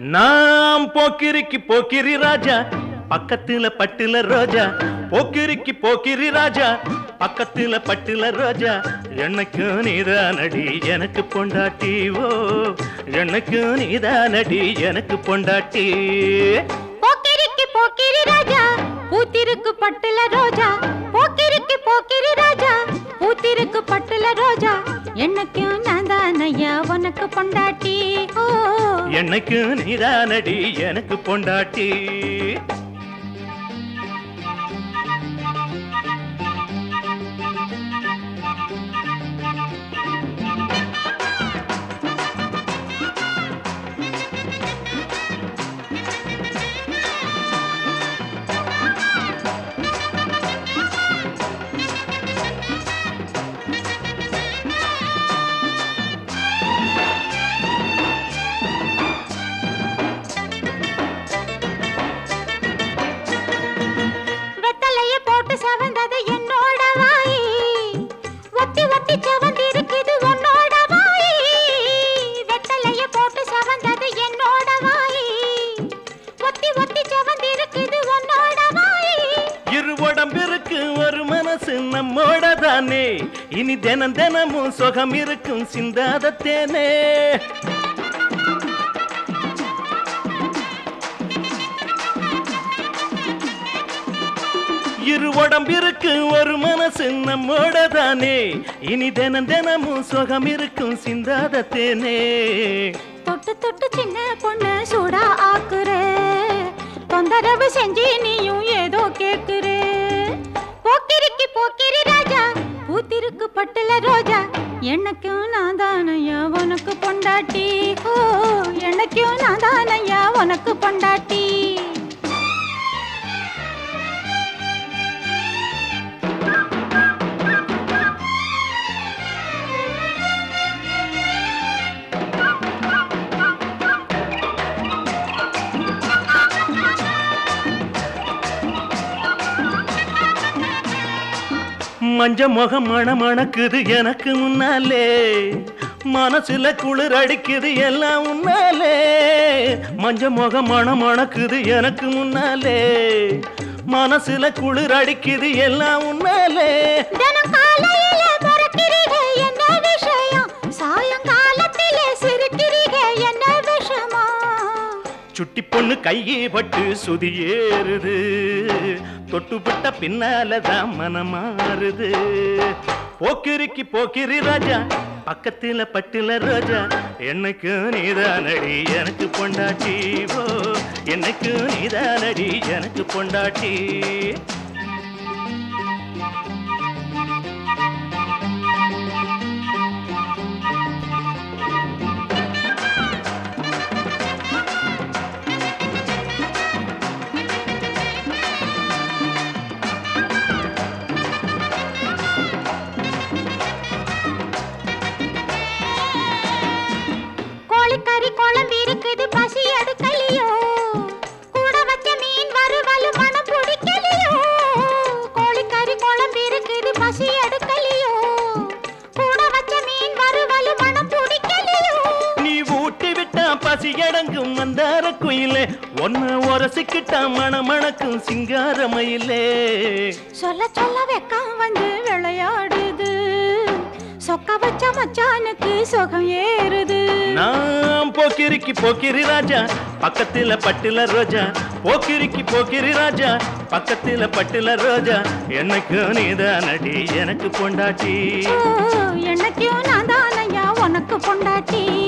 நாம் போக்கிரிக்கு போக்கிரி ராஜா பக்கத்துல பட்டுல ரோஜா போக்கிரிக்கு போக்கிரி ராஜா பக்கத்துல பட்டுல ரோஜா எனக்கு நீதானடி எனக்கு பொண்டாட்டி ஓ எனக்கு நீதானடி எனக்கு பொண்டாட்டி போக்கிரிக்கு போக்கிரி ராஜா பூத்திருக்கு பட்டுல ரோஜா போக்கிரிக்கு போக்கிரி ராஜா பூத்திருக்கு பட்டுல ரோஜா என்னைக்கும் நான் தானையா உனக்கு பொண்டாட்டி ஓ எனக்கு நீதானடி எனக்கு பொண்டாட்டி வெத்தலைய போட்டு செவந்தது என்னோட வாய் ஒத்தி ஒத்தி செவந்திருக்குது உன்னோட வாய் வெத்தலைய போட்டு செவந்தது என்னோட வாய் ஒத்தி ஒத்தி செவந்திருக்குது உன்னோட வாய் இரு உடம்பிற்கு ஒரு மனசு நம்மோட தானே இனி தினம் தினமும் சுகம் இருக்கும் சிந்தாத தேனே இரு உடம்பிற்கு ஒரு மனசு நம்மோட தானே இனி தினம் தினமும் சுகம் இருக்கும் சிந்தாத தேனே தொட்டு தொட்டு சின்ன பொண்ணு சூடா ஆக்குற தொந்தரவு செஞ்சு நீயும் ஏதோ கேக்குற போக்கிரிக்கு போக்கிரி ராஜா பூத்திருக்கு பட்டுல ரோஜா எனக்கும் நான் தானையா உனக்கு பொண்டாட்டி ஓ எனக்கும் நான் தானையா உனக்கு பொண்டாட்டி மஞ்ச முகம் மண மணக்குது எனக்கு முன்னாலே மனசுல குளிர் அடிக்குது எல்லாம் உன்னாலே மஞ்ச முகம் மண மணக்குது எனக்கு முன்னாலே மனசுல குளிர் அடிக்குது எல்லாம் உன்னாலே தினம் காலையில பிறக்கிறீங்க என்ன விஷயம் சாயங்காலத்திலே சிரிக்கிறீங்க என்ன விஷயமா சுட்டி பொண்ணு கையே பட்டு சுதி ஏறுது தொட்டுப்பட்ட பின்னாலதான் மனமாறுது போக்கிரிக்கு போக்கிரி ராஜா பக்கத்துல பட்டுல ரோஜா எனக்கு நீதானடி எனக்கு பொண்டாட்டி ஓ எனக்கு நீதானடி எனக்கு பொண்டாட்டி கோழிக்கறி குழம்பு இருக்குது பசி எடுக்கலையோ கூட வச்ச மீன் வறுவல் மனம் பிடிக்கலையோ கோழிக்கறி குழம்பு இருக்குது பசி எடுக்கலையோ கூட வச்ச மீன் வறுவல் மனம் பிடிக்கலையோ நீ ஊட்டி விட்டா பசி அடங்கும் மந்தார குயிலே ஒன்னு உரசிக்கிட்டா மணமணக்கும் சிங்காரமயிலே சொல்ல சொல்ல வெக்கம் வந்து விளையாடுது சொக்க வச்ச மச்சானுக்கு சுகம் ஏறுது நாம் போக்கிரிக்கு போக்கிரி ராஜா பக்கத்துல பட்டுல ரோஜா போக்கிரிக்கு போக்கிரி ராஜா பக்கத்துல பட்டுல ரோஜா எனக்கு நீதானடி எனக்கு பொண்டாட்டி ஓ, என்னைக்கும் நான் தானையா உனக்கு பொண்டாட்டி